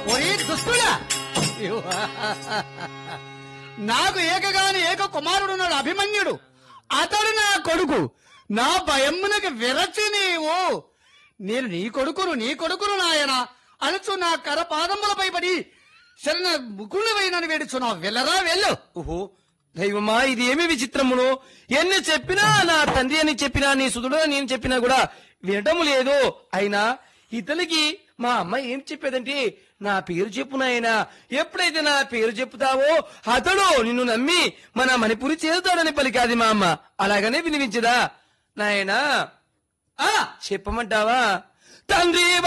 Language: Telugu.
ఒరే దుస్తుడా నాకు ఏకగాని ఏక కుమారుడున్నాడు అభిమన్యుడు అతడు నా కొడుకు నా భయమునకు విరచి నీవు నేను నీ కొడుకును నీ కొడుకును నాయన అనుచు నా కర పాదములపై పడి శరణ ముకులవైనని వేడుచున్నావు వెళ్ళరా వెళ్ళు ఓహో దైవమా ఇది ఏమి విచిత్రమును ఎన్ని చెప్పినా నా తండ్రి అని చెప్పినా నీ సుదుడు నేను చెప్పినా కూడా వినటం లేదు అయినా ఇతనికి మా అమ్మ ఏం చెప్పేదంటే నా పేరు చెప్పు నాయనా ఎప్పుడైతే నా పేరు చెప్తావో అతడు నిన్ను నమ్మి మన మణిపురి చేరుతాడని పలికాది మా అమ్మ అలాగనే వినిపించదా నాయనా ఆ చెప్పమంటావా తండ్రి